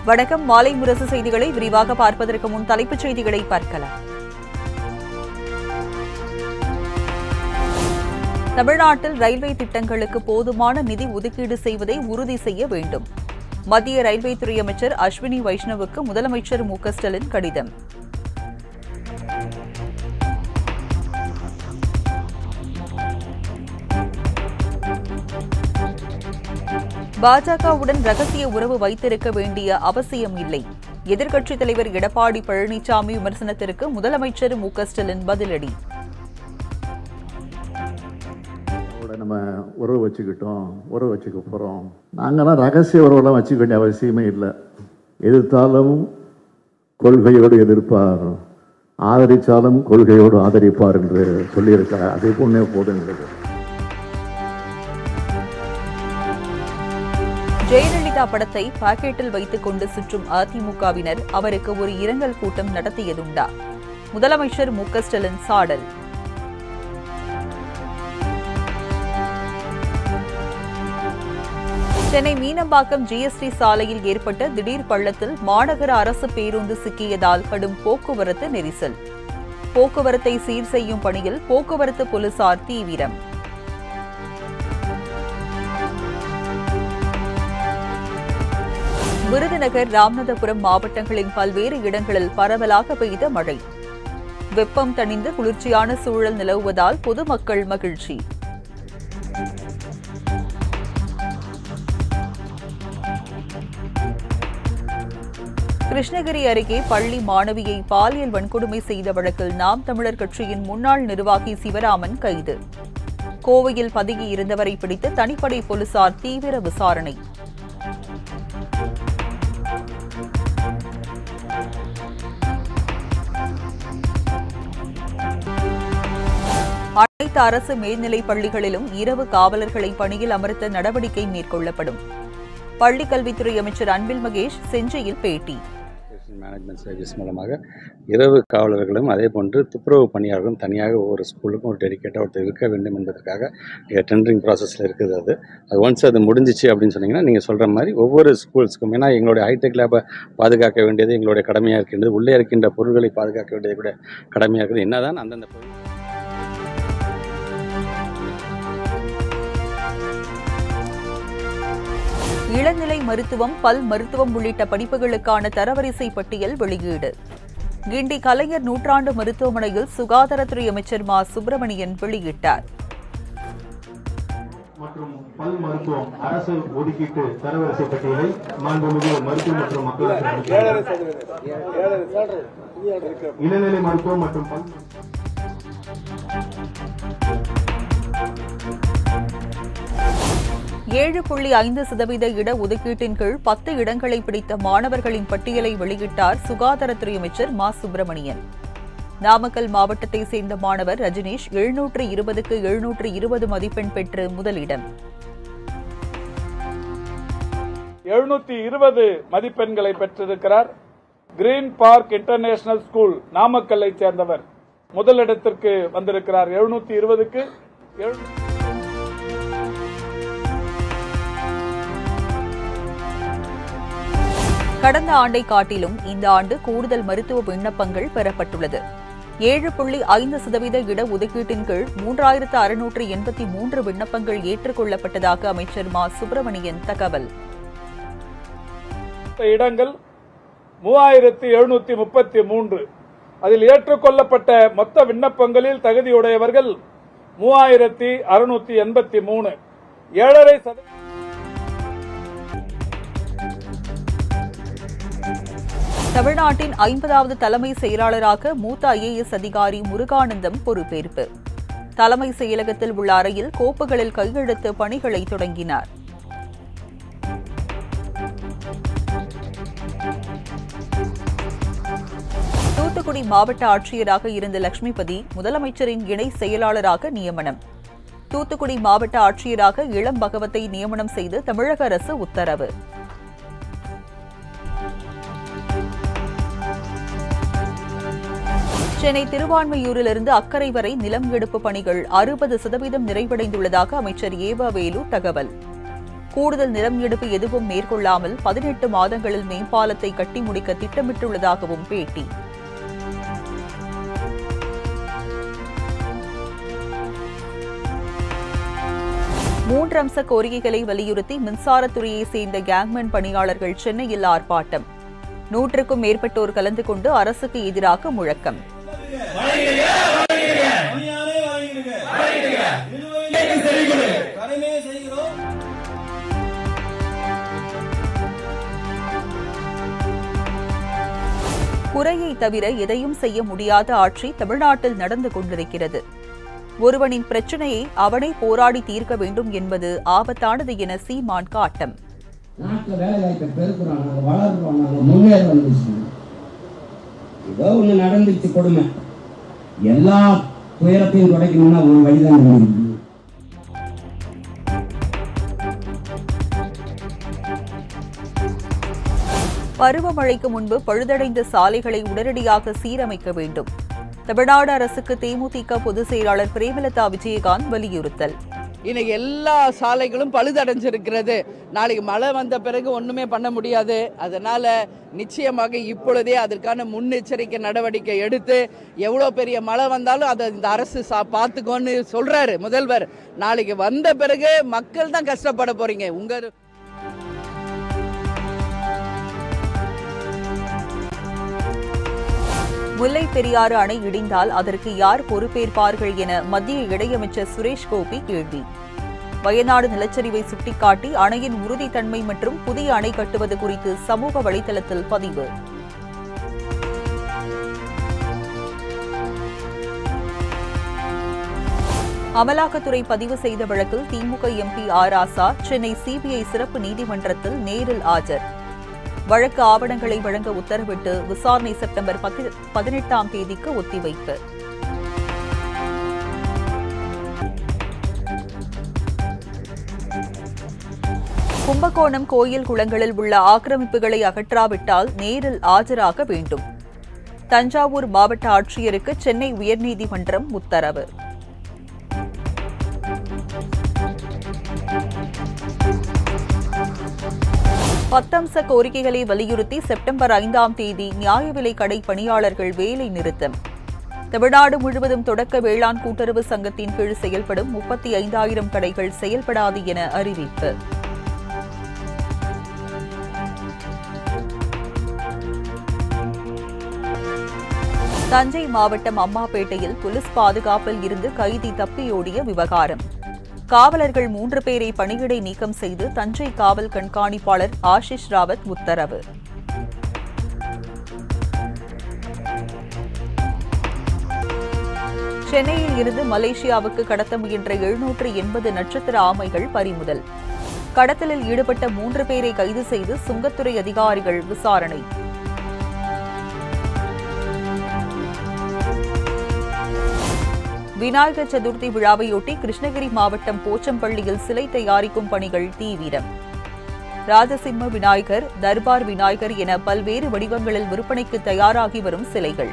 வணக்கம் மாலை முரசு செய்திகளை விரிவாக பார்ப்பதற்கு முன் தலைப்புச் செய்திகளை பார்க்கலாம் தமிழ்நாட்டில் ரயில்வே திட்டங்களுக்கு போதுமான நிதி ஒதுக்கீடு செய்வதை உறுதி செய்ய வேண்டும் மத்திய ரயில்வே துறை அமைச்சர் அஸ்வினி வைஷ்ணவுக்கு முதலமைச்சர் மு க ஸ்டாலின் கடிதம் பாஜகவுடன் ரகசிய உறவு வைத்திருக்க வேண்டிய அவசியம் இல்லை எதிர்க்கட்சித் தலைவர் எடப்பாடி பழனிசாமி விமர்சனத்திற்கு முதலமைச்சர் மு க ஸ்டாலின் பதிலடி அவரோட நம்ம உறவு வச்சுக்கிட்டோம் உறவு வச்சுக்க போகிறோம் நாங்கள்லாம் ரகசிய உறவெல்லாம் வச்சுக்க வேண்டிய அவசியமே இல்லை எதிர்த்தாலும் கொள்கையோடு எதிர்ப்பார் ஆதரித்தாலும் கொள்கையோடு ஆதரிப்பார் என்று சொல்லியிருக்கிறார் அதே போன்றே போதுங்கிறது ஜெயலலிதா படத்தை பாக்கெட்டில் வைத்துக் கொண்டு சுற்றும் அதிமுகவினர் அவருக்கு ஒரு இரங்கல் கூட்டம் நடத்தியதுண்டா முதலமைச்சர் மு க ஸ்டாலின் சாடல் சென்னை மீனம்பாக்கம் ஜிஎஸ்டி சாலையில் ஏற்பட்ட திடீர் பள்ளத்தில் மாநகர அரசு பேருந்து சிக்கியதால் கடும் போக்குவரத்து நெரிசல் போக்குவரத்தை சீர் செய்யும் பணியில் போக்குவரத்து போலீசார் தீவிரம் விருதுநகர் ராமநாதபுரம் மாவட்டங்களின் பல்வேறு இடங்களில் பரவலாக பெய்த மழை வெப்பம் தணிந்து குளிர்ச்சியான சூழல் நிலவுவதால் பொதுமக்கள் மகிழ்ச்சி கிருஷ்ணகிரி அருகே பள்ளி மாணவியை பாலியல் வன்கொடுமை செய்த வழக்கில் நாம் தமிழர் கட்சியின் முன்னாள் நிர்வாகி சிவராமன் கைது கோவையில் பதுங்கி இருந்தவரை பிடித்து தனிப்படை போலீசார் தீவிர விசாரணை அனைத்து அரசு மேல்நிலைப் பள்ளிகளிலும் இரவு காவலர்களை பணியில் அமர்த்த நடவடிக்கை மேற்கொள்ளப்படும் பள்ளிக் கல்வித்துறை அமைச்சர் அன்பில் மகேஷ் செஞ்சியில் பேட்டி எஜுகேஷன் மேனேஜ்மெண்ட் சர்வீஸ் மூலமாக இரவு காவலர்களும் அதே போன்று துப்புரவு பணியாளர்களும் தனியாக ஒவ்வொரு ஸ்கூலுக்கும் ஒரு டெடிக்கேட்டாக ஒருத்தர் இருக்க வேண்டும் என்பதற்காக டெண்டரிங் ப்ராசஸில் இருக்குது அது அது ஒன்ஸ் அது முடிஞ்சிச்சு அப்படின்னு சொன்னீங்கன்னா நீங்கள் சொல்கிற மாதிரி ஒவ்வொரு ஸ்கூல்ஸ்க்கும் ஏன்னா எங்களுடைய ஹைடெக் லேபை பாதுகாக்க வேண்டியது எங்களுடைய கடமையாக இருக்கின்றது உள்ளே இருக்கின்ற பொருட்களை பாதுகாக்க வேண்டியது கூட கடமையாக இருக்குது என்னதான் அந்தந்த பொருள் இளநிலை மருத்துவம் பல் மருத்துவம் உள்ளிட்ட படிப்புகளுக்கான தரவரிசை பட்டியல் வெளியீடு கிண்டி கலைஞர் நூற்றாண்டு மருத்துவமனையில் சுகாதாரத்துறை அமைச்சர் மா சுப்பிரமணியன் வெளியிட்டார் மற்றும் பல் மருத்துவம் அரசு ஒதுக்கீட்டு தரவரிசை பட்டியலை மாண்புமிகு மருத்துவ மற்றும் மக்கள் நலத்துறை அமைச்சர் இளநிலை மருத்துவம் மற்றும் பல் ஏழு புள்ளி ஐந்து சதவீத இட ஒதுக்கீட்டின் கீழ் பத்து இடங்களை பிடித்த மாணவர்களின் பட்டியலை வெளியிட்டார் சுகாதாரத்துறை அமைச்சர் மா சுப்பிரமணியன் நாமக்கல் மாவட்டத்தை சேர்ந்த மாணவர் ரஜினீஷ் எழுநூற்று இருபதுக்கு எழுநூற்று இருபது மதிப்பெண் பெற்று முதலிடம் எழுநூத்தி இருபது மதிப்பெண்களை பெற்றிருக்கிறார் கிரீன் பார்க் இன்டர்நேஷனல் ஸ்கூல் நாமக்கல்லை சேர்ந்தவர் முதலிடத்திற்கு வந்திருக்கிறார் எழுநூத்தி இருபதுக்கு கடந்த ஆண்டை காட்டிலும் இந்த ஆண்டு கூடுதல் மருத்துவ விண்ணப்பங்கள் பெறப்பட்டுள்ளது ஏழு புள்ளி ஐந்து சதவீத இட ஒதுக்கீட்டின் கீழ் மூன்றாயிரத்து அறுநூற்று எண்பத்தி மூன்று விண்ணப்பங்கள் ஏற்றுக்கொள்ளப்பட்டதாக அமைச்சர் மா சுப்பிரமணியன் தகவல் இடங்கள் மூவாயிரத்தி எழுநூத்தி முப்பத்தி மூன்று அதில் ஏற்றுக்கொள்ளப்பட்ட மொத்த விண்ணப்பங்களில் தகுதியுடையவர்கள் மூவாயிரத்தி அறுநூத்தி எண்பத்தி மூணு ஏழரை சதவீதம் தமிழ்நாட்டின் ஐம்பதாவது தலைமை செயலாளராக மூத்த ஐஏஎஸ் அதிகாரி முருகானந்தம் பொறுப்பேற்பு தலைமை செயலகத்தில் உள்ள அறையில் கோப்புகளில் கையெழுத்து பணிகளை தொடங்கினார் தூத்துக்குடி மாவட்ட ஆட்சியராக இருந்த லட்சுமிபதி முதலமைச்சரின் இணை செயலாளராக நியமனம் தூத்துக்குடி மாவட்ட ஆட்சியராக இளம் பகவத்தை நியமனம் செய்து தமிழக அரசு உத்தரவு சென்னை திருவான்மையூரிலிருந்து அக்கரை வரை நிலம் எடுப்பு பணிகள் அறுபது சதவீதம் நிறைவடைந்துள்ளதாக அமைச்சர் ஏவா வேலு தகவல் கூடுதல் நிலம் எடுப்பு எதுவும் மேற்கொள்ளாமல் பதினெட்டு மாதங்களில் மேம்பாலத்தை கட்டி முடிக்க திட்டமிட்டுள்ளதாகவும் பேட்டி மூன்று அம்ச கோரிக்கைகளை வலியுறுத்தி மின்சாரத்துறையை சேர்ந்த கேங்மேன் பணியாளர்கள் சென்னையில் ஆர்ப்பாட்டம் நூற்றுக்கும் மேற்பட்டோர் கலந்து கொண்டு அரசுக்கு எதிராக முழக்கம் பணியாரே வழங்கிடுங்க நிலுவையில் கடமையை செய்கிறோம் குறையை தவிர எதையும் செய்ய முடியாத ஆட்சி தமிழ்நாட்டில் நடந்து கொண்டிருக்கிறது ஒருவனின் பிரச்சனையை அவனே போராடி தீர்க்க வேண்டும் என்பது ஆபத்தானது என சீமான் காட்டம் நாட்டில் வேலை வாய்ப்பை பெருக்கிறோம் நாங்கள் வளர்றோம் நாங்கள் முன்னேறோம் விஷயம் ஏதோ ஒன்று நடந்துச்சு கொடுமை எல்லா துயரத்தையும் துடைக்கணும்னா ஒரு வழிதான் இருக்கு பருவமழைக்கு முன்பு பழுதடைந்த சாலைகளை உடனடியாக சீரமைக்க வேண்டும் தமிழ்நாடு அரசுக்கு தேமுதிக பொதுச் செயலாளர் பிரேமலதா விஜயகாந்த் வலியுறுத்தல் இன்னைக்கு எல்லா சாலைகளும் பழுதடைஞ்சிருக்கிறது நாளைக்கு மழை வந்த பிறகு ஒண்ணுமே பண்ண முடியாது அதனால நிச்சயமாக இப்பொழுதே அதற்கான முன்னெச்சரிக்கை நடவடிக்கை எடுத்து எவ்வளோ பெரிய மழை வந்தாலும் அதை இந்த அரசு சா பார்த்துக்கோன்னு சொல்றாரு முதல்வர் நாளைக்கு வந்த பிறகு மக்கள் தான் கஷ்டப்பட போறீங்க உங்க முல்லை பெரியாறு அணை இடிந்தால் அதற்கு யார் பொறுப்பேற்பார்கள் என மத்திய இணையமைச்சர் சுரேஷ் கோபி கேள்வி வயநாடு நிலச்சரிவை சுட்டிக்காட்டி அணையின் உறுதித்தன்மை மற்றும் புதிய அணை கட்டுவது குறித்து சமூக வலைதளத்தில் பதிவு அமலாக்கத்துறை பதிவு செய்த வழக்கில் திமுக எம்பி ஆர் ஆசா சென்னை சிபிஐ சிறப்பு நீதிமன்றத்தில் நேரில் ஆஜர் வழக்கு ஆவணங்களை வழங்க உத்தரவிட்டு விசாரணை செப்டம்பர் பத்து- பதினெட்டாம் தேதிக்கு ஒத்திவைப்பு கும்பகோணம் கோயில் குளங்களில் உள்ள ஆக்கிரமிப்புகளை அகற்றாவிட்டால் நேரில் ஆஜராக வேண்டும் தஞ்சாவூர் மாவட்ட ஆட்சியருக்கு சென்னை உயர்நீதிமன்றம் உத்தரவு பத்தம்ச கோரிக்கைகளை வலியுறுத்தி செப்டம்பர் ஐந்தாம் தேதி நியாய விலைக் கடை பணியாளர்கள் வேலை நிறுத்தம் தமிழ்நாடு முழுவதும் தொடக்க வேளாண் கூட்டுறவு சங்கத்தின் கீழ் செயல்படும் முப்பத்தி ஐந்தாயிரம் கடைகள் செயல்படாது என அறிவிப்பு தஞ்சை மாவட்டம் அம்மாப்பேட்டையில் போலீஸ் பாதுகாப்பில் இருந்து கைதி தப்பியோடிய விவகாரம் காவலர்கள் மூன்று பேரை பணியிடை நீக்கம் செய்து தஞ்சை காவல் கண்காணிப்பாளர் ஆஷிஷ் ராவத் உத்தரவு சென்னையில் இருந்து மலேசியாவுக்கு கடத்த முயன்ற எழுநூற்று எண்பது நட்சத்திர ஆமைகள் பறிமுதல் கடத்தலில் ஈடுபட்ட மூன்று பேரை கைது செய்து சுங்கத்துறை அதிகாரிகள் விசாரணை விநாயகர் சதுர்த்தி விழாவையொட்டி கிருஷ்ணகிரி மாவட்டம் போச்சம்பள்ளியில் சிலை தயாரிக்கும் பணிகள் தீவிரம் ராஜசிம்ம விநாயகர் தர்பார் விநாயகர் என பல்வேறு வடிவங்களில் விற்பனைக்கு தயாராகி வரும் சிலைகள்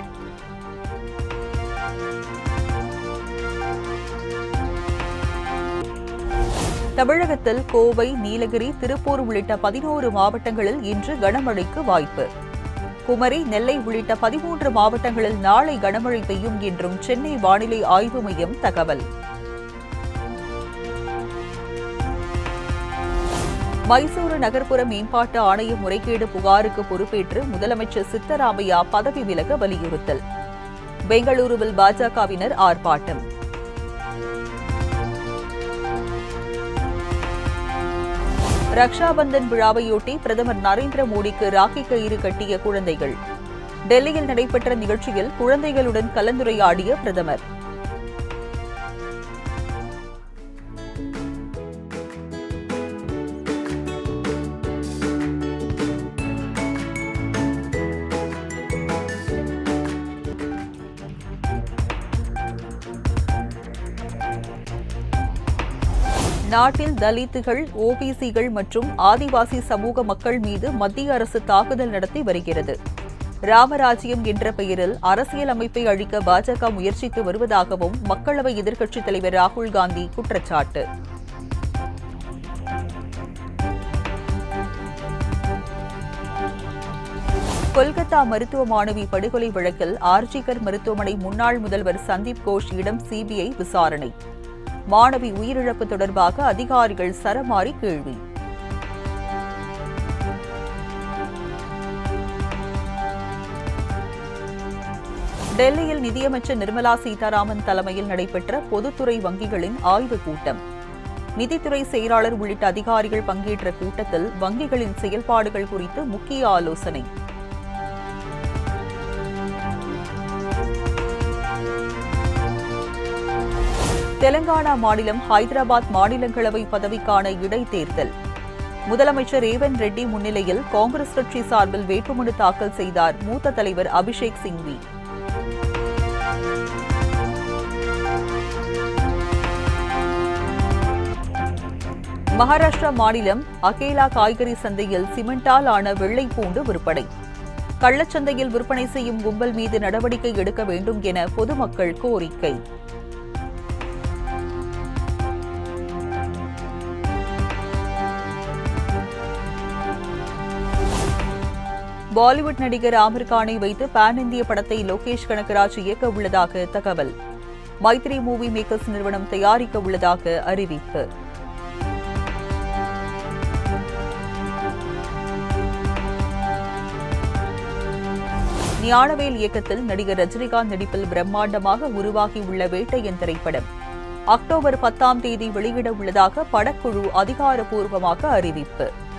தமிழகத்தில் கோவை நீலகிரி திருப்பூர் உள்ளிட்ட பதினோரு மாவட்டங்களில் இன்று கனமழைக்கு வாய்ப்பு குமரி நெல்லை உள்ளிட்ட பதிமூன்று மாவட்டங்களில் நாளை கனமழை பெய்யும் என்றும் சென்னை வானிலை ஆய்வு மையம் தகவல் மைசூரு நகர்ப்புற மேம்பாட்டு ஆணைய முறைகேடு புகாருக்கு பொறுப்பேற்று முதலமைச்சர் சித்தராமையா பதவி விலக வலியுறுத்தல் பெங்களூருவில் பாஜகவினர் ஆர்ப்பாட்டம் ரக்ஷாபந்தன் விழாவையொட்டி பிரதமர் நரேந்திர மோடிக்கு ராக்கி கயிறு கட்டிய குழந்தைகள் டெல்லியில் நடைபெற்ற நிகழ்ச்சியில் குழந்தைகளுடன் கலந்துரையாடிய பிரதமர் நாட்டில் தலித்துகள் ஓபிசிகள் மற்றும் ஆதிவாசி சமூக மக்கள் மீது மத்திய அரசு தாக்குதல் நடத்தி வருகிறது ராமராஜ்யம் என்ற பெயரில் அரசியல் அமைப்பை அழிக்க பாஜக முயற்சித்து வருவதாகவும் மக்களவை எதிர்க்கட்சித் தலைவர் ராகுல் காந்தி குற்றச்சாட்டு கொல்கத்தா மருத்துவ மாணவி படுகொலை வழக்கில் ஆர்ஜிகர் மருத்துவமனை முன்னாள் முதல்வர் சந்தீப் கோஷியிடம் சிபிஐ விசாரணை மாணவி உயிரிழப்பு தொடர்பாக அதிகாரிகள் சரமாரி கேள்வி டெல்லியில் நிதியமைச்சர் நிர்மலா சீதாராமன் தலைமையில் நடைபெற்ற பொதுத்துறை வங்கிகளின் ஆய்வுக் கூட்டம் நிதித்துறை செயலாளர் உள்ளிட்ட அதிகாரிகள் பங்கேற்ற கூட்டத்தில் வங்கிகளின் செயல்பாடுகள் குறித்து முக்கிய ஆலோசனை தெலங்கானா மாநிலம் ஹைதராபாத் மாநிலங்களவை பதவிக்கான இடைத்தேர்தல் முதலமைச்சர் ரேவந்த் ரெட்டி முன்னிலையில் காங்கிரஸ் கட்சி சார்பில் வேட்புமனு தாக்கல் செய்தார் மூத்த தலைவர் அபிஷேக் சிங்வி மகாராஷ்டிரா மாநிலம் அகேலா காய்கறி சந்தையில் சிமெண்டால் ஆன வெள்ளை பூண்டு விற்பனை கள்ளச்சந்தையில் விற்பனை செய்யும் கும்பல் மீது நடவடிக்கை எடுக்க வேண்டும் என பொதுமக்கள் கோரிக்கை பாலிவுட் நடிகர் ஆமிர் கானை வைத்து பான் இந்திய படத்தை லோகேஷ் கனகராஜ் இயக்க உள்ளதாக தகவல் மைத்ரி மூவி மேக்கர்ஸ் நிறுவனம் தயாரிக்க உள்ளதாக அறிவிப்பு ஞானவேல் இயக்கத்தில் நடிகர் ரஜினிகாந்த் நடிப்பில் பிரம்மாண்டமாக உருவாகியுள்ள வேட்டையன் திரைப்படம் அக்டோபர் பத்தாம் தேதி வெளியிட உள்ளதாக படக்குழு அதிகாரப்பூர்வமாக அறிவிப்பு